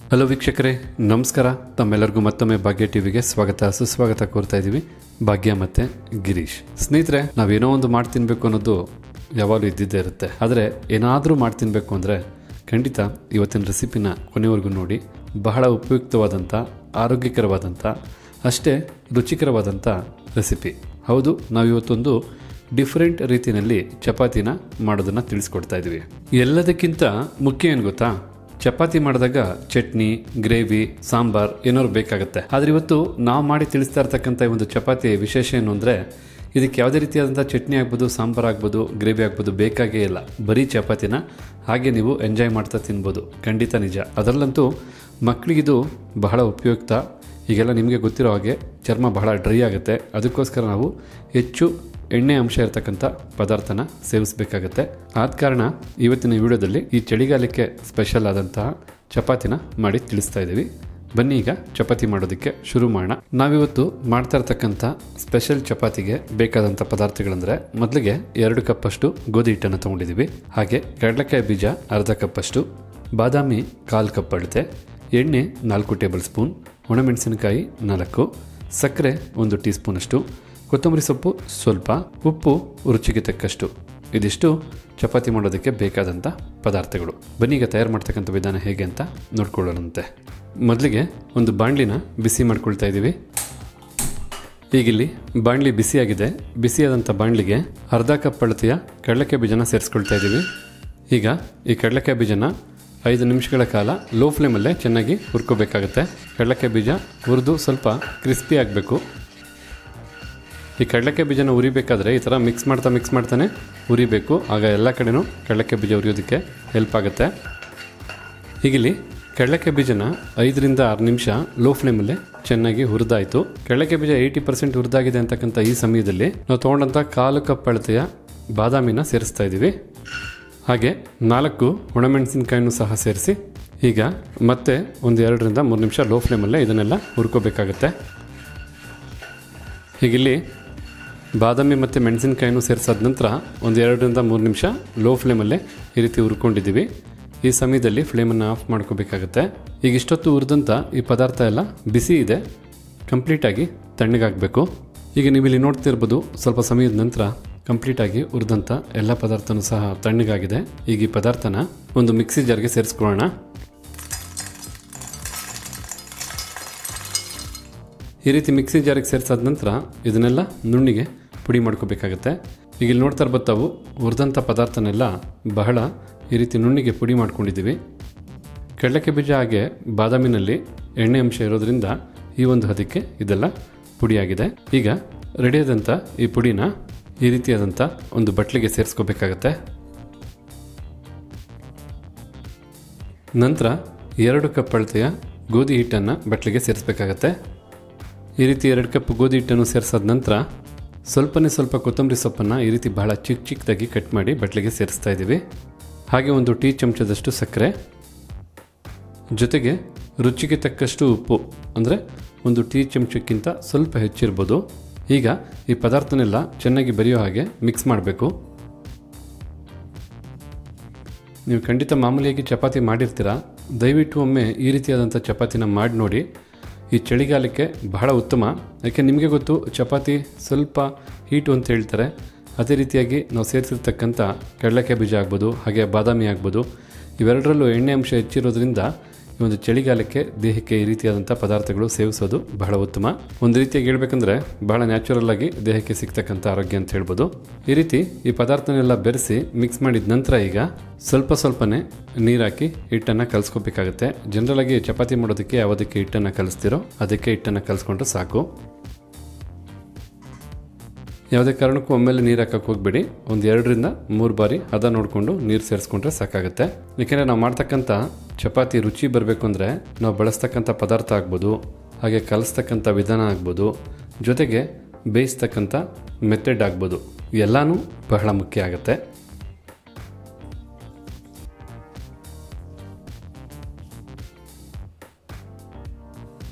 hello ವೀಕ್ಷಕರೇ ನಮಸ್ಕಾರ ತಮ್ಮೆಲ್ಲರಿಗೂ ಮತ್ತೊಮ್ಮೆ ಭಾಗ್ಯ ಟಿವಿಗೆ ಸ್ವಾಗತ ಸುಸ್ವಾಗತ ಕೋರ್ತಾ ಇದ್ದೀವಿ ಭಾಗ್ಯ ಮತ್ತೆ ಗಿರೀಶ್ ಸ್ನೇಹಿತರೆ ನಾವೇನೋ ಒಂದು ಮಾಡಿ ತಿನ್ಬೇಕು ಅನ್ನೋದು ಯಾವಾಗಲೂ ಇದ್ದಿದ್ದೇ ಇರುತ್ತೆ ಆದರೆ ಏನಾದರೂ ಮಾಡಿ ತಿನ್ಬೇಕು ಅಂದರೆ ಖಂಡಿತ ಇವತ್ತಿನ ರೆಸಿಪಿನ ಕೊನೆವರೆಗೂ ನೋಡಿ ಬಹಳ ಉಪಯುಕ್ತವಾದಂಥ ಆರೋಗ್ಯಕರವಾದಂಥ ಅಷ್ಟೇ ರುಚಿಕರವಾದಂಥ ರೆಸಿಪಿ ಹೌದು ನಾವಿವತ್ತೊಂದು ಡಿಫರೆಂಟ್ ರೀತಿಯಲ್ಲಿ ಚಪಾತಿನ ಮಾಡೋದನ್ನ ತಿಳಿಸ್ಕೊಡ್ತಾ ಇದ್ವಿ ಎಲ್ಲದಕ್ಕಿಂತ ಮುಖ್ಯ ಏನು ಗೊತ್ತಾ ಚಪಾತಿ ಮಾಡಿದಾಗ ಚಟ್ನಿ ಗ್ರೇವಿ ಸಾಂಬಾರ್ ಏನಾದ್ರು ಬೇಕಾಗುತ್ತೆ ಆದ್ರೆ ಇವತ್ತು ನಾವು ಮಾಡಿ ತಿಳಿಸ್ತಾ ಇರ್ತಕ್ಕಂಥ ಈ ಒಂದು ಚಪಾತಿ ವಿಶೇಷ ಏನು ಅಂದರೆ ಇದಕ್ಕೆ ಯಾವುದೇ ರೀತಿಯಾದಂಥ ಚಟ್ನಿ ಆಗ್ಬೋದು ಸಾಂಬಾರ್ ಆಗ್ಬೋದು ಗ್ರೇವಿ ಆಗ್ಬೋದು ಬೇಕಾಗೇ ಇಲ್ಲ ಬರೀ ಚಪಾತಿನ ಹಾಗೆ ನೀವು ಎಂಜಾಯ್ ಮಾಡ್ತಾ ತಿನ್ಬೋದು ಖಂಡಿತ ನಿಜ ಅದರಲ್ಲಂತೂ ಮಕ್ಕಳಿಗಿದು ಬಹಳ ಉಪಯುಕ್ತ ಈಗೆಲ್ಲ ನಿಮಗೆ ಗೊತ್ತಿರೋ ಹಾಗೆ ಚರ್ಮ ಬಹಳ ಡ್ರೈ ಆಗುತ್ತೆ ಅದಕ್ಕೋಸ್ಕರ ನಾವು ಹೆಚ್ಚು ಎಣ್ಣೆ ಅಂಶ ಇರತಕ್ಕಂಥ ಪದಾರ್ಥನ ಸೇವಿಸಬೇಕಾಗತ್ತೆ ಆದ ಕಾರಣ ಇವತ್ತಿನ ವಿಡಿಯೋದಲ್ಲಿ ಈ ಚಳಿಗಾಲಕ್ಕೆ ಸ್ಪೆಷಲ್ ಆದಂತಹ ಚಪಾತಿನ ಮಾಡಿ ತಿಳಿಸ್ತಾ ಇದ್ದೀವಿ ಬನ್ನಿ ಈಗ ಚಪಾತಿ ಮಾಡೋದಕ್ಕೆ ಶುರು ಮಾಡೋಣ ನಾವಿವತ್ತು ಮಾಡ್ತಾ ಇರ್ತಕ್ಕಂಥ ಸ್ಪೆಷಲ್ ಚಪಾತಿಗೆ ಬೇಕಾದಂಥ ಪದಾರ್ಥಗಳಂದ್ರೆ ಮೊದಲಿಗೆ ಎರಡು ಕಪ್ಪಷ್ಟು ಗೋಧಿ ಹಿಟ್ಟನ್ನು ತೊಗೊಂಡಿದ್ದೀವಿ ಹಾಗೆ ಕಡಲೆಕಾಯಿ ಬೀಜ ಅರ್ಧ ಕಪ್ಪಷ್ಟು ಬಾದಾಮಿ ಕಾಲು ಕಪ್ ಅಳತೆ ಎಣ್ಣೆ ನಾಲ್ಕು ಟೇಬಲ್ ಸ್ಪೂನ್ ಒಣಮೆಣಸಿನಕಾಯಿ ನಾಲ್ಕು ಸಕ್ಕರೆ ಒಂದು ಟೀ ಸ್ಪೂನಷ್ಟು ಕೊತ್ತಂಬರಿ ಸೊಪ್ಪು ಸ್ವಲ್ಪ ಉಪ್ಪು ರುಚಿಗೆ ತಕ್ಕಷ್ಟು ಇದಿಷ್ಟು ಚಪಾತಿ ಮಾಡೋದಕ್ಕೆ ಬೇಕಾದಂಥ ಪದಾರ್ಥಗಳು ಬನ್ನಿ ಈಗ ತಯಾರು ಮಾಡ್ತಕ್ಕಂಥ ವಿಧಾನ ಹೇಗೆ ಅಂತ ನೋಡ್ಕೊಳ್ಳೋಣಂತೆ ಮೊದಲಿಗೆ ಒಂದು ಬಾಣಲಿನ ಬಿಸಿ ಮಾಡ್ಕೊಳ್ತಾ ಇದ್ದೀವಿ ಈಗಿಲ್ಲಿ ಬಾಣಲಿ ಬಿಸಿಯಾಗಿದೆ ಬಿಸಿಯಾದಂಥ ಬಾಣಲಿಗೆ ಅರ್ಧ ಕಪ್ ಅಳತೆಯ ಕಡಲೆಕಾಯಿ ಬೀಜನ ಸೇರಿಸ್ಕೊಳ್ತಾ ಇದ್ದೀವಿ ಈಗ ಈ ಕಡಲೆಕಾಯಿ ಬೀಜನ ಐದು ನಿಮಿಷಗಳ ಕಾಲ ಲೋ ಫ್ಲೇಮಲ್ಲೇ ಚೆನ್ನಾಗಿ ಹುರ್ಕೋಬೇಕಾಗತ್ತೆ ಕಡಲೆಕಾಯಿ ಬೀಜ ಹುರಿದು ಸ್ವಲ್ಪ ಕ್ರಿಸ್ಪಿ ಆಗಬೇಕು ಈ ಕಡಲೆಕಾಯಿ ಬೀಜನ ಉರಿಬೇಕಾದ್ರೆ ಈ ಥರ ಮಿಕ್ಸ್ ಮಾಡ್ತಾ ಮಿಕ್ಸ್ ಮಾಡ್ತಾನೆ ಉರಿಬೇಕು ಆಗ ಎಲ್ಲ ಕಡೆನೂ ಕಡಲೆಕಾಯಿ ಬೀಜ ಉರಿಯೋದಕ್ಕೆ ಹೆಲ್ಪ್ ಆಗುತ್ತೆ ಹೀಗಿಲ್ಲಿ ಕಡಲೆಕಾಯಿ ಬೀಜನ ಐದರಿಂದ ಆರು ನಿಮಿಷ ಲೋ ಫ್ಲೇಮಲ್ಲೇ ಚೆನ್ನಾಗಿ ಹುರಿದಾಯಿತು ಕಡಲೆಕಾಯಿ ಬೀಜ ಏಯ್ಟಿ ಪರ್ಸೆಂಟ್ ಹುರಿದಾಗಿದೆ ಅಂತಕ್ಕಂಥ ಈ ಸಮಯದಲ್ಲಿ ನಾವು ತೊಗೊಂಡಂಥ ಕಾಲು ಕಪ್ ಅಳತೆಯ ಬಾದಾಮಿನ ಸೇರಿಸ್ತಾ ಇದ್ದೀವಿ ಹಾಗೆ ನಾಲ್ಕು ಒಣಮೆಣಸಿನಕಾಯಿನೂ ಸಹ ಸೇರಿಸಿ ಈಗ ಮತ್ತೆ ಒಂದು ಎರಡರಿಂದ ಮೂರು ನಿಮಿಷ ಲೋ ಫ್ಲೇಮಲ್ಲೇ ಇದನ್ನೆಲ್ಲ ಹುರ್ಕೋಬೇಕಾಗತ್ತೆ ಹೀಗಿಲ್ಲಿ ಬಾದಾಮಿ ಮತ್ತು ಮೆಣಸಿನಕಾಯಿನೂ ಸೇರಿಸಾದ ನಂತರ ಒಂದು ಎರಡರಿಂದ ಮೂರು ನಿಮಿಷ ಲೋ ಫ್ಲೇಮಲ್ಲೇ ಈ ರೀತಿ ಹುರ್ಕೊಂಡಿದ್ದೀವಿ ಈ ಸಮಯದಲ್ಲಿ ಫ್ಲೇಮನ್ನು ಆಫ್ ಮಾಡ್ಕೋಬೇಕಾಗತ್ತೆ ಈಗ ಇಷ್ಟೊತ್ತು ಹುರಿದಂಥ ಈ ಪದಾರ್ಥ ಎಲ್ಲ ಬಿಸಿ ಇದೆ ಕಂಪ್ಲೀಟಾಗಿ ತಣ್ಣಗಾಗಬೇಕು ಈಗ ನೀವು ಇಲ್ಲಿ ನೋಡ್ತಿರ್ಬೋದು ಸ್ವಲ್ಪ ಸಮಯದ ನಂತರ ಕಂಪ್ಲೀಟಾಗಿ ಹುರಿದಂಥ ಎಲ್ಲ ಪದಾರ್ಥನೂ ಸಹ ತಣ್ಣಗಾಗಿದೆ ಈಗ ಈ ಪದಾರ್ಥನ ಒಂದು ಮಿಕ್ಸಿ ಜಾರ್ಗೆ ಸೇರಿಸ್ಕೊಳ್ಳೋಣ ಈ ರೀತಿ ಮಿಕ್ಸಿ ಜಾರಿಗೆ ಸೇರಿಸಾದ ನಂತರ ಇದನ್ನೆಲ್ಲ ನುಣ್ಣಿಗೆ ಪುಡಿ ಮಾಡ್ಕೋಬೇಕಾಗತ್ತೆ ಈಗ ಇಲ್ಲಿ ನೋಡ್ತಾ ಇರ್ಬೋದು ತಾವು ಹುರಿದಂಥ ಪದಾರ್ಥನೆಲ್ಲ ಬಹಳ ಈ ರೀತಿ ನುಣ್ಣಿಗೆ ಪುಡಿ ಮಾಡ್ಕೊಂಡಿದ್ದೀವಿ ಕಡಲೆಕಾಯಿ ಬೀಜ ಹಾಗೆ ಬಾದಾಮಿನಲ್ಲಿ ಎಣ್ಣೆ ಅಂಶ ಇರೋದ್ರಿಂದ ಈ ಒಂದು ಹದಕ್ಕೆ ಇದೆಲ್ಲ ಪುಡಿಯಾಗಿದೆ ಈಗ ರೆಡಿಯಾದಂಥ ಈ ಪುಡಿನ ಈ ರೀತಿಯಾದಂಥ ಒಂದು ಬಟ್ಲಿಗೆ ಸೇರಿಸ್ಕೋಬೇಕಾಗತ್ತೆ ನಂತರ ಎರಡು ಕಪ್ ಅಳತೆಯ ಗೋಧಿ ಹಿಟ್ಟನ್ನು ಬಟ್ಲಿಗೆ ಸೇರಿಸ್ಬೇಕಾಗತ್ತೆ ಈ ರೀತಿ ಎರಡು ಕಪ್ ಗೋಧಿ ಹಿಟ್ಟನ್ನು ಸೇರಿಸಾದ ನಂತರ ಸ್ವಲ್ಪನೇ ಸ್ವಲ್ಪ ಕೊತ್ತಂಬರಿ ಸೊಪ್ಪನ್ನು ಈ ರೀತಿ ಬಹಳ ಚಿಕ್ಕ ಚಿಕ್ಕದಾಗಿ ಕಟ್ ಮಾಡಿ ಬಟ್ಲಿಗೆ ಸೇರಿಸ್ತಾ ಇದ್ದೀವಿ ಹಾಗೆ ಒಂದು ಟೀ ಚಮಚದಷ್ಟು ಸಕ್ಕರೆ ಜೊತೆಗೆ ರುಚಿಗೆ ತಕ್ಕಷ್ಟು ಉಪ್ಪು ಅಂದರೆ ಒಂದು ಟೀ ಚಮಚಕ್ಕಿಂತ ಸ್ವಲ್ಪ ಹೆಚ್ಚಿರ್ಬೋದು ಈಗ ಈ ಪದಾರ್ಥನೆಲ್ಲ ಚೆನ್ನಾಗಿ ಬೆರೆಯೋ ಹಾಗೆ ಮಿಕ್ಸ್ ಮಾಡಬೇಕು ನೀವು ಖಂಡಿತ ಮಾಮೂಲಿಯಾಗಿ ಚಪಾತಿ ಮಾಡಿರ್ತೀರ ದಯವಿಟ್ಟು ಒಮ್ಮೆ ಈ ರೀತಿಯಾದಂಥ ಚಪಾತಿನ ಮಾಡಿ ನೋಡಿ ಈ ಚಳಿಗಾಲಕ್ಕೆ ಬಹಳ ಉತ್ತಮ ಯಾಕೆ ನಿಮಗೆ ಗೊತ್ತು ಚಪಾತಿ ಸ್ವಲ್ಪ ಹೀಟು ಅಂತ ಹೇಳ್ತಾರೆ ಅದೇ ರೀತಿಯಾಗಿ ನಾವು ಸೇರಿಸಿರ್ತಕ್ಕಂಥ ಕಡಲೆಕಾಯಿ ಬೀಜ ಆಗ್ಬೋದು ಹಾಗೆ ಬಾದಾಮಿ ಆಗ್ಬೋದು ಇವೆರಡರಲ್ಲೂ ಎಣ್ಣೆ ಅಂಶ ಹೆಚ್ಚಿರೋದ್ರಿಂದ ಈ ಒಂದು ಚಳಿಗಾಲಕ್ಕೆ ದೇಹಕ್ಕೆ ಈ ರೀತಿಯಾದಂಥ ಪದಾರ್ಥಗಳು ಸೇವಿಸೋದು ಬಹಳ ಉತ್ತಮ ಒಂದು ರೀತಿಯಾಗಿ ಹೇಳ್ಬೇಕಂದ್ರೆ ಬಹಳ ನ್ಯಾಚುರಲ್ ಆಗಿ ದೇಹಕ್ಕೆ ಸಿಗ್ತಕ್ಕಂಥ ಆರೋಗ್ಯ ಅಂತ ಹೇಳ್ಬೋದು ಈ ರೀತಿ ಈ ಪದಾರ್ಥನೆಲ್ಲ ಬೆರೆಸಿ ಮಿಕ್ಸ್ ಮಾಡಿದ ನಂತರ ಈಗ ಸ್ವಲ್ಪ ಸ್ವಲ್ಪನೇ ನೀರಾಕಿ ಹಿಟ್ಟನ್ನು ಕಲಿಸ್ಕೋಬೇಕಾಗತ್ತೆ ಜನರಲ್ ಆಗಿ ಚಪಾತಿ ಮಾಡೋದಕ್ಕೆ ಯಾವುದಕ್ಕೆ ಹಿಟ್ಟನ್ನು ಕಲಿಸ್ತಿರೋ ಅದಕ್ಕೆ ಹಿಟ್ಟನ್ನು ಕಲಿಸ್ಕೊಂಡ್ರೆ ಸಾಕು ಯಾವುದೇ ಕಾರಣಕ್ಕೂ ಒಮ್ಮೆಲೆ ನೀರು ಹಾಕಕ್ಕೆ ಹೋಗ್ಬೇಡಿ ಒಂದು ಎರಡರಿಂದ ಮೂರು ಬಾರಿ ಹದ ನೋಡಿಕೊಂಡು ನೀರು ಸೇರಿಸ್ಕೊಂಡ್ರೆ ಸಾಕಾಗುತ್ತೆ ಯಾಕೆಂದರೆ ನಾವು ಮಾಡ್ತಕ್ಕಂಥ ಚಪಾತಿ ರುಚಿ ಬರಬೇಕು ಅಂದರೆ ನಾವು ಬಳಸ್ತಕ್ಕಂಥ ಪದಾರ್ಥ ಆಗ್ಬೋದು ಹಾಗೆ ಕಲಿಸ್ತಕ್ಕಂಥ ವಿಧಾನ ಆಗ್ಬೋದು ಜೊತೆಗೆ ಬೇಯಿಸ್ತಕ್ಕಂಥ ಮೆಥಡ್ ಆಗ್ಬೋದು ಎಲ್ಲನೂ ಬಹಳ ಮುಖ್ಯ ಆಗುತ್ತೆ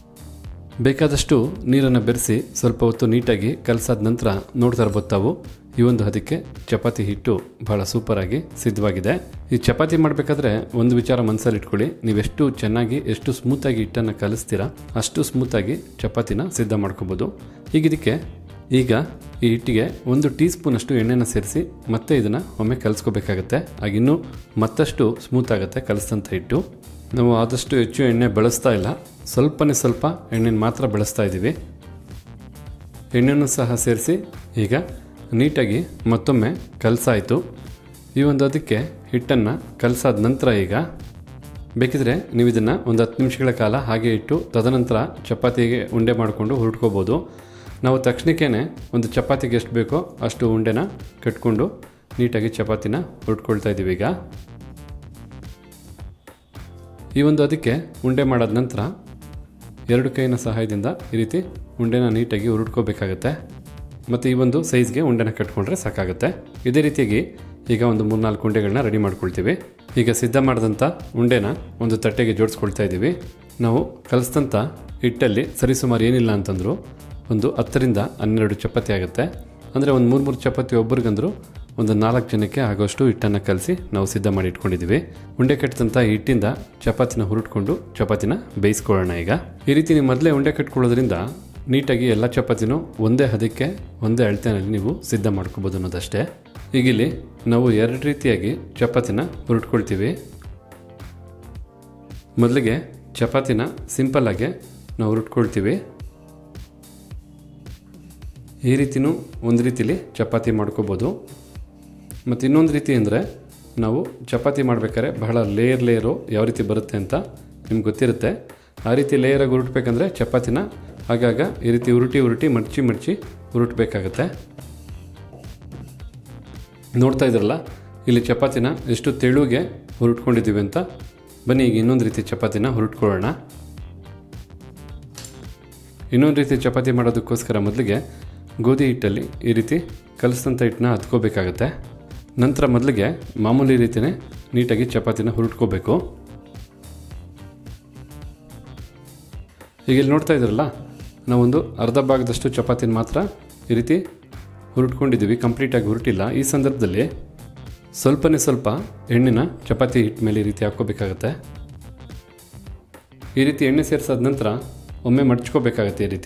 ಬೇಕಾದಷ್ಟು ನೀರನ್ನು ಬೆರೆಸಿ ಸ್ವಲ್ಪ ಹೊತ್ತು ನೀಟಾಗಿ ಕಲಸಾದ ನಂತರ ನೋಡ್ತಾ ಇರ್ಬೋದು ತಾವು ಈ ಒಂದು ಹದಕ್ಕೆ ಚಪಾತಿ ಹಿಟ್ಟು ಬಹಳ ಸೂಪರಾಗಿ ಸಿದ್ಧವಾಗಿದೆ ಈ ಚಪಾತಿ ಮಾಡಬೇಕಾದ್ರೆ ಒಂದು ವಿಚಾರ ಮನಸ್ಸಲ್ಲಿ ಇಟ್ಕೊಳ್ಳಿ ನೀವೆಷ್ಟು ಚೆನ್ನಾಗಿ ಎಷ್ಟು ಸ್ಮೂತಾಗಿ ಹಿಟ್ಟನ್ನು ಕಲಿಸ್ತೀರಾ ಅಷ್ಟು ಸ್ಮೂತಾಗಿ ಚಪಾತಿನ ಸಿದ್ಧ ಮಾಡ್ಕೋಬೋದು ಈಗ ಇದಕ್ಕೆ ಈಗ ಈ ಹಿಟ್ಟಿಗೆ ಒಂದು ಟೀ ಸ್ಪೂನಷ್ಟು ಎಣ್ಣೆನ ಸೇರಿಸಿ ಮತ್ತೆ ಇದನ್ನು ಒಮ್ಮೆ ಕಲಿಸ್ಕೋಬೇಕಾಗತ್ತೆ ಆಗಿನ್ನೂ ಮತ್ತಷ್ಟು ಸ್ಮೂತ್ ಆಗುತ್ತೆ ಕಲಿಸಿದಂಥ ಹಿಟ್ಟು ನಾವು ಆದಷ್ಟು ಹೆಚ್ಚು ಎಣ್ಣೆ ಬಳಸ್ತಾ ಇಲ್ಲ ಸ್ವಲ್ಪನೇ ಸ್ವಲ್ಪ ಎಣ್ಣೆನ ಮಾತ್ರ ಬಳಸ್ತಾ ಇದ್ದೀವಿ ಎಣ್ಣೆನೂ ಸಹ ಸೇರಿಸಿ ಈಗ ನೀಟಾಗಿ ಮತ್ತೊಮ್ಮೆ ಕಲಸಾಯಿತು ಈ ಒಂದು ಅದಕ್ಕೆ ಹಿಟ್ಟನ್ನು ಕಲಸಾದ ನಂತರ ಈಗ ಬೇಕಿದ್ರೆ ನೀವು ಇದನ್ನು ಒಂದು ಹತ್ತು ನಿಮಿಷಗಳ ಕಾಲ ಹಾಗೆ ಇಟ್ಟು ತದನಂತರ ಚಪಾತಿಗೆ ಉಂಡೆ ಮಾಡಿಕೊಂಡು ಹುರುಟ್ಕೋಬೋದು ನಾವು ತಕ್ಷಣಕ್ಕೇ ಒಂದು ಚಪಾತಿಗೆ ಎಷ್ಟು ಬೇಕೋ ಅಷ್ಟು ಉಂಡೆನ ಕಟ್ಕೊಂಡು ನೀಟಾಗಿ ಚಪಾತಿನ ಹುರುಟ್ಕೊಳ್ತಾ ಇದ್ದೀವಿ ಈಗ ಈ ಒಂದು ಅದಕ್ಕೆ ಉಂಡೆ ಮಾಡಾದ ನಂತರ ಎರಡು ಕೈನ ಸಹಾಯದಿಂದ ಈ ರೀತಿ ಉಂಡೆನ ನೀಟಾಗಿ ಹುರುಟ್ಕೋಬೇಕಾಗತ್ತೆ ಮತ್ತು ಈ ಒಂದು ಸೈಜ್ಗೆ ಉಂಡೆನ ಕಟ್ಕೊಂಡ್ರೆ ಸಾಕಾಗುತ್ತೆ ಇದೇ ರೀತಿಯಾಗಿ ಈಗ ಒಂದು ಮೂರ್ನಾಲ್ಕು ಉಂಡೆಗಳನ್ನ ರೆಡಿ ಮಾಡ್ಕೊಳ್ತೀವಿ ಈಗ ಸಿದ್ಧ ಮಾಡಿದಂಥ ಉಂಡೆನ ಒಂದು ತಟ್ಟೆಗೆ ಜೋಡಿಸ್ಕೊಳ್ತಾ ಇದ್ದೀವಿ ನಾವು ಕಲಿಸಿದಂಥ ಹಿಟ್ಟಲ್ಲಿ ಸರಿಸುಮಾರು ಏನಿಲ್ಲ ಅಂತಂದರೂ ಒಂದು ಹತ್ತರಿಂದ ಹನ್ನೆರಡು ಚಪಾತಿ ಆಗುತ್ತೆ ಅಂದರೆ ಒಂದು ಮೂರು ಮೂರು ಚಪಾತಿ ಒಬ್ಬರಿಗಂದ್ರು ಒಂದು ನಾಲ್ಕು ಜನಕ್ಕೆ ಆಗೋಷ್ಟು ಹಿಟ್ಟನ್ನು ಕಲಸಿ ನಾವು ಸಿದ್ಧ ಮಾಡಿ ಇಟ್ಕೊಂಡಿದ್ದೀವಿ ಉಂಡೆ ಕಟ್ಟಿದಂಥ ಹಿಟ್ಟಿಂದ ಚಪಾತಿನ ಹುರುಟ್ಕೊಂಡು ಚಪಾತಿನ ಬೇಯಿಸ್ಕೊಳ್ಳೋಣ ಈಗ ಈ ರೀತಿ ನೀವು ಮೊದಲೇ ಉಂಡೆ ಕಟ್ಕೊಳ್ಳೋದ್ರಿಂದ ನೀಟಾಗಿ ಎಲ್ಲ ಚಪಾತಿನೂ ಒಂದೇ ಹದಕ್ಕೆ ಒಂದೇ ಅಳತೆನಲ್ಲಿ ನೀವು ಸಿದ್ಧ ಮಾಡ್ಕೋಬೋದು ಅನ್ನೋದಷ್ಟೇ ಈಗ ಇಲ್ಲಿ ನಾವು ಎರಡು ರೀತಿಯಾಗಿ ಚಪಾತಿನ ಹುರುಟ್ಕೊಳ್ತೀವಿ ಮೊದಲಿಗೆ ಚಪಾತಿನ ಸಿಂಪಲ್ಲಾಗೆ ನಾವು ಹುರುಟ್ಕೊಳ್ತೀವಿ ಈ ರೀತಿನೂ ಒಂದು ರೀತಿಲಿ ಚಪಾತಿ ಮಾಡ್ಕೋಬೋದು ಮತ್ತು ಇನ್ನೊಂದು ರೀತಿ ಅಂದರೆ ನಾವು ಚಪಾತಿ ಮಾಡಬೇಕಾದ್ರೆ ಬಹಳ ಲೇಯರ್ ಲೇಯರು ಯಾವ ರೀತಿ ಬರುತ್ತೆ ಅಂತ ನಿಮ್ಗೆ ಗೊತ್ತಿರುತ್ತೆ ಆ ರೀತಿ ಲೇಯರಾಗಿ ಉರುಟ್ಬೇಕಂದ್ರೆ ಚಪಾತಿನ ಆಗಾಗ ಈ ರೀತಿ ಉರುಟಿ ಉರುಟಿ ಮಡ್ಚಿ ಮಡ್ಚಿ ಉರುಟ್ಬೇಕಾಗತ್ತೆ ನೋಡ್ತಾ ಇದ್ರಲ್ಲ ಇಲ್ಲಿ ಚಪಾತಿನ ಎಷ್ಟು ತೆಳುಗೆ ಹುರುಟ್ಕೊಂಡಿದ್ದೀವಿ ಅಂತ ಬನ್ನಿ ಈಗ ಇನ್ನೊಂದು ರೀತಿ ಚಪಾತಿನ ಹುರುಟ್ಕೊಳ್ಳೋಣ ಇನ್ನೊಂದು ರೀತಿ ಚಪಾತಿ ಮಾಡೋದಕ್ಕೋಸ್ಕರ ಮೊದಲಿಗೆ ಗೋಧಿ ಹಿಟ್ಟಲ್ಲಿ ಈ ರೀತಿ ಕಲಿಸಿದಂಥ ಹಿಟ್ಟನ್ನ ಹತ್ಕೋಬೇಕಾಗತ್ತೆ ನಂತರ ಮೊದಲಿಗೆ ಮಾಮೂಲಿ ರೀತಿಯೇ ನೀಟಾಗಿ ಚಪಾತಿನ ಹುರುಟ್ಕೋಬೇಕು ಈಗ ಇಲ್ಲಿ ನೋಡ್ತಾ ಇದ್ದೀರಲ್ಲ ನಾವೊಂದು ಅರ್ಧ ಭಾಗದಷ್ಟು ಚಪಾತಿನ ಮಾತ್ರ ಈ ರೀತಿ ಹುರುಟ್ಕೊಂಡಿದ್ದೀವಿ ಕಂಪ್ಲೀಟಾಗಿ ಹುರುಟಿಲ್ಲ ಈ ಸಂದರ್ಭದಲ್ಲಿ ಸ್ವಲ್ಪನೇ ಸ್ವಲ್ಪ ಎಣ್ಣೆನ ಚಪಾತಿ ಹಿಟ್ಟು ಮೇಲೆ ಈ ರೀತಿ ಹಾಕ್ಕೋಬೇಕಾಗತ್ತೆ ಈ ರೀತಿ ಎಣ್ಣೆ ಸೇರಿಸಾದ ನಂತರ ಒಮ್ಮೆ ಮಡ್ಚ್ಕೋಬೇಕಾಗತ್ತೆ ಈ ರೀತಿ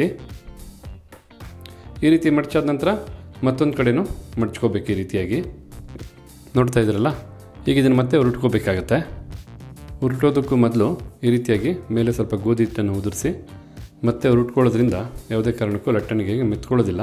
ಈ ರೀತಿ ಮಡ್ಚಾದ ನಂತರ ಮತ್ತೊಂದು ಕಡೆನೂ ಮಡ್ಚ್ಕೋಬೇಕು ಈ ರೀತಿಯಾಗಿ ನೋಡ್ತಾ ಇದ್ದೀರಲ್ಲ ಈಗ ಇದನ್ನು ಮತ್ತೆ ಹುರುಟ್ಕೋಬೇಕಾಗತ್ತೆ ಹುರುಟೋದಕ್ಕೂ ಮೊದಲು ಈ ರೀತಿಯಾಗಿ ಮೇಲೆ ಸ್ವಲ್ಪ ಗೋಧಿ ಹಿಟ್ಟನ್ನು ಉದುರಿಸಿ ಮತ್ತೆ ಹುರುಟ್ಕೊಳ್ಳೋದ್ರಿಂದ ಯಾವುದೇ ಕಾರಣಕ್ಕೂ ಲಟ್ಟಣಿಗೆ ಮೆತ್ಕೊಳ್ಳೋದಿಲ್ಲ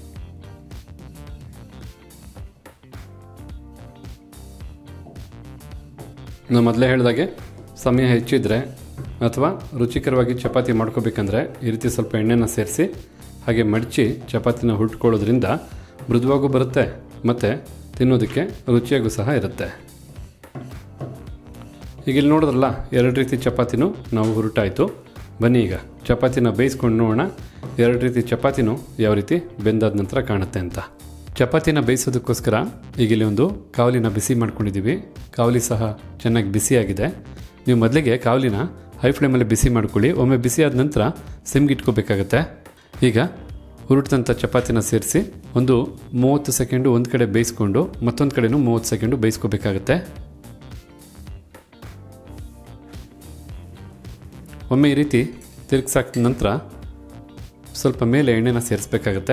ನಾನು ಮೊದಲೇ ಹೇಳಿದಾಗೆ ಸಮಯ ಹೆಚ್ಚಿದ್ರೆ ಅಥವಾ ರುಚಿಕರವಾಗಿ ಚಪಾತಿ ಮಾಡ್ಕೋಬೇಕಂದ್ರೆ ಈ ರೀತಿ ಸ್ವಲ್ಪ ಎಣ್ಣೆನ ಸೇರಿಸಿ ಹಾಗೆ ಮಡಚಿ ಚಪಾತಿನ ಹುರ್ಟ್ಕೊಳ್ಳೋದ್ರಿಂದ ಮೃದುವಾಗೂ ಬರುತ್ತೆ ಮತ್ತು ತಿನ್ನೋದಕ್ಕೆ ರುಚಿಯಾಗೂ ಸಹ ಇರುತ್ತೆ ಈಗ ಇಲ್ಲಿ ನೋಡಿದ್ರಲ್ಲ ಎರಡು ರೀತಿ ಚಪಾತಿನೂ ನಾವು ಹುರುಟಾಯಿತು ಬನ್ನಿ ಈಗ ಚಪಾತಿನ ಬೇಯಿಸ್ಕೊಂಡು ನೋಡೋಣ ಎರಡು ರೀತಿ ಚಪಾತಿನೂ ಯಾವ ರೀತಿ ಬೆಂದಾದ ನಂತರ ಕಾಣುತ್ತೆ ಅಂತ ಚಪಾತಿನ ಬೇಯಿಸೋದಕ್ಕೋಸ್ಕರ ಈಗ ಇಲ್ಲಿ ಒಂದು ಕಾವಲಿನ ಬಿಸಿ ಮಾಡ್ಕೊಂಡಿದ್ದೀವಿ ಕಾವಲಿ ಸಹ ಚೆನ್ನಾಗಿ ಬಿಸಿಯಾಗಿದೆ ನೀವು ಮೊದಲಿಗೆ ಕಾವಲಿನ ಹೈ ಫ್ಲೇಮಲ್ಲಿ ಬಿಸಿ ಮಾಡ್ಕೊಳ್ಳಿ ಒಮ್ಮೆ ಬಿಸಿ ಆದ ನಂತರ ಸಿಮ್ಗೆ ಇಟ್ಕೋಬೇಕಾಗತ್ತೆ ಈಗ ಹುರುಟಿದಂಥ ಚಪಾತಿನ ಸೇರಿಸಿ ಒಂದು ಮೂವತ್ತು ಸೆಕೆಂಡು ಒಂದು ಕಡೆ ಬೇಯಿಸ್ಕೊಂಡು ಮತ್ತೊಂದು ಕಡೆನೂ ಮೂವತ್ತು ಸೆಕೆಂಡು ಬೇಯಿಸ್ಕೋಬೇಕಾಗತ್ತೆ ಒಮ್ಮೆ ಈ ರೀತಿ ತಿರುಗಿಸಾಕಿದ ನಂತರ ಸ್ವಲ್ಪ ಮೇಲೆ ಎಣ್ಣೆನ ಸೇರಿಸ್ಬೇಕಾಗತ್ತೆ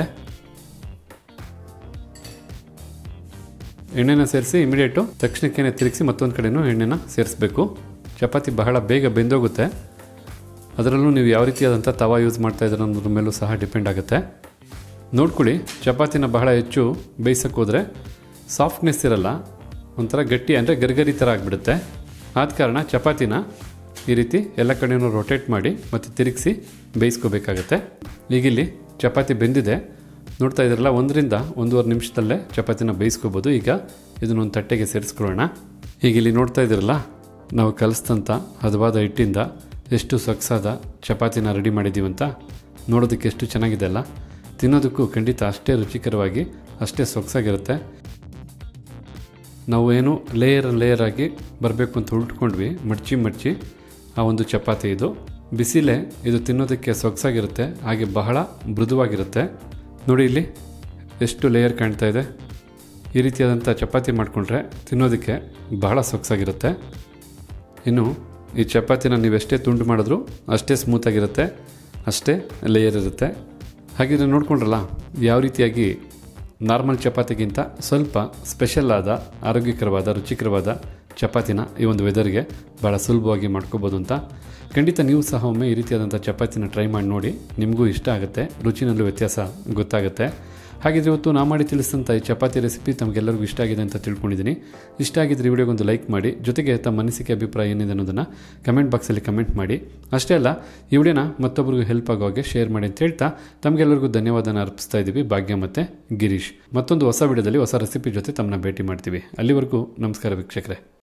ಎಣ್ಣೆನ ಸೇರಿಸಿ ಇಮಿಡಿಯೇಟು ತಕ್ಷಣಕ್ಕೇ ತಿರುಗಿಸಿ ಮತ್ತೊಂದು ಕಡೆನೂ ಎಣ್ಣೆನ ಸೇರಿಸ್ಬೇಕು ಚಪಾತಿ ಬಹಳ ಬೇಗ ಬೆಂದೋಗುತ್ತೆ ಅದರಲ್ಲೂ ನೀವು ಯಾವ ರೀತಿಯಾದಂಥ ತವಾ ಯೂಸ್ ಮಾಡ್ತಾ ಇದ್ದೀರ ಅನ್ನೋದ್ರ ಮೇಲೂ ಸಹ ಡಿಪೆಂಡ್ ಆಗುತ್ತೆ ನೋಡ್ಕೊಳ್ಳಿ ಚಪಾತಿನ ಬಹಳ ಹೆಚ್ಚು ಬೇಯಿಸೋಕೆ ಹೋದರೆ ಸಾಫ್ಟ್ನೆಸ್ ಇರಲ್ಲ ಒಂಥರ ಗಟ್ಟಿ ಅಂದರೆ ಗರ್ಗರಿ ಥರ ಆಗಿಬಿಡುತ್ತೆ ಆದ ಕಾರಣ ಚಪಾತಿನ ಈ ರೀತಿ ಎಲ್ಲ ಕಡೆಯೂ ರೊಟೇಟ್ ಮಾಡಿ ಮತ್ತು ತಿರುಗಿಸಿ ಬೇಯಿಸ್ಕೋಬೇಕಾಗತ್ತೆ ಈಗಿಲ್ಲಿ ಚಪಾತಿ ಬೆಂದಿದೆ ನೋಡ್ತಾ ಇದ್ರಲ್ಲ ಒಂದರಿಂದ ಒಂದೂವರೆ ನಿಮಿಷದಲ್ಲೇ ಚಪಾತಿನ ಬೇಯಿಸ್ಕೋಬೋದು ಈಗ ಇದನ್ನೊಂದು ತಟ್ಟೆಗೆ ಸೇರಿಸ್ಕೊಳ್ಳೋಣ ಈಗ ಇಲ್ಲಿ ನೋಡ್ತಾ ಇದ್ದೀರಲ್ಲ ನಾವು ಕಲಿಸಿದಂಥ ಹದವಾದ ಹಿಟ್ಟಿಂದ ಎಷ್ಟು ಸೊಗಸಾದ ಚಪಾತಿನ ರೆಡಿ ಮಾಡಿದ್ದೀವಿ ಅಂತ ನೋಡೋದಕ್ಕೆ ಎಷ್ಟು ಚೆನ್ನಾಗಿದೆ ಅಲ್ಲ ತಿನ್ನೋದಕ್ಕೂ ಖಂಡಿತ ಅಷ್ಟೇ ರುಚಿಕರವಾಗಿ ಅಷ್ಟೇ ಸೊಗಸಾಗಿರುತ್ತೆ ನಾವು ಏನು ಲೇಯರ್ ಲೇಯರ್ ಆಗಿ ಬರಬೇಕು ಅಂತ ಉಳ್ಟ್ಕೊಂಡ್ವಿ ಮಡ್ಚಿ ಮಡ್ಚಿ ಆ ಒಂದು ಚಪಾತಿ ಇದು ಬಿಸಿಲೇ ಇದು ತಿನ್ನೋದಕ್ಕೆ ಸೊಗಸಾಗಿರುತ್ತೆ ಹಾಗೆ ಬಹಳ ಮೃದುವಾಗಿರುತ್ತೆ ನೋಡಿ ಇಲ್ಲಿ ಎಷ್ಟು ಲೇಯರ್ ಕಾಣ್ತಾ ಇದೆ ಈ ರೀತಿಯಾದಂಥ ಚಪಾತಿ ಮಾಡಿಕೊಂಡ್ರೆ ತಿನ್ನೋದಕ್ಕೆ ಬಹಳ ಸೊಗಸಾಗಿರುತ್ತೆ ಇನ್ನು ಈ ಚಪಾತಿನ ನೀವೆಷ್ಟೇ ತುಂಡು ಮಾಡಿದ್ರೂ ಅಷ್ಟೇ ಸ್ಮೂತಾಗಿರುತ್ತೆ ಅಷ್ಟೇ ಲೇಯರ್ ಇರುತ್ತೆ ಹಾಗಿದ್ರೆ ನೋಡ್ಕೊಂಡ್ರಲ್ಲ ಯಾವ ರೀತಿಯಾಗಿ ನಾರ್ಮಲ್ ಚಪಾತಿಗಿಂತ ಸ್ವಲ್ಪ ಸ್ಪೆಷಲ್ ಆದ ಆರೋಗ್ಯಕರವಾದ ರುಚಿಕರವಾದ ಚಪಾತಿನ ಈ ಒಂದು ವೆದರ್ಗೆ ಭಾಳ ಸುಲಭವಾಗಿ ಮಾಡ್ಕೋಬೋದು ಅಂತ ಖಂಡಿತ ನೀವು ಸಹ ಒಮ್ಮೆ ಈ ರೀತಿಯಾದಂಥ ಚಪಾತಿನ ಟ್ರೈ ಮಾಡಿ ನೋಡಿ ನಿಮಗೂ ಇಷ್ಟ ಆಗುತ್ತೆ ರುಚಿನಲ್ಲೂ ವ್ಯತ್ಯಾಸ ಗೊತ್ತಾಗುತ್ತೆ ಹಾಗಿದ್ರೆ ಇವತ್ತು ನಾ ಮಾಡಿ ತಿಳಿಸಿದಂಥ ಈ ಚಪಾತಿ ರೆಸಿಪಿ ತಮಗೆಲ್ಲರಿಗೂ ಇಷ್ಟ ಆಗಿದೆ ಅಂತ ತಿಳ್ಕೊಂಡಿದ್ದೀನಿ ಇಷ್ಟ ಆಗಿದ್ರೆ ಈ ವಿಡಿಯೋಗೊಂದು ಲೈಕ್ ಮಾಡಿ ಜೊತೆಗೆ ತಮ್ಮ ಅನಿಸಿಕೆ ಅಭಿಪ್ರಾಯ ಏನಿದೆ ಅನ್ನೋದನ್ನು ಕಮೆಂಟ್ ಬಾಕ್ಸಲ್ಲಿ ಕಮೆಂಟ್ ಮಾಡಿ ಅಷ್ಟೇ ಅಲ್ಲ ಈ ವಿಡಿಯೋನ ಮತ್ತೊಬ್ಬರಿಗೂ ಹೆಲ್ಪ್ ಆಗೋ ಹಾಗೆ ಶೇರ್ ಮಾಡಿ ಅಂತ ಹೇಳ್ತಾ ತಮಗೆಲ್ಲರಿಗೂ ಧನ್ಯವಾದನ ಅರ್ಪಿಸ್ತಾ ಇದ್ದೀವಿ ಭಾಗ್ಯ ಮತ್ತು ಗಿರೀಶ್ ಮತ್ತೊಂದು ಹೊಸ ವಿಡಿಯೋದಲ್ಲಿ ಹೊಸ ರೆಸಿಪಿ ಜೊತೆ ತಮ್ಮನ್ನ ಭೇಟಿ ಮಾಡ್ತೀವಿ ಅಲ್ಲಿವರೆಗೂ ನಮಸ್ಕಾರ ವೀಕ್ಷಕರೇ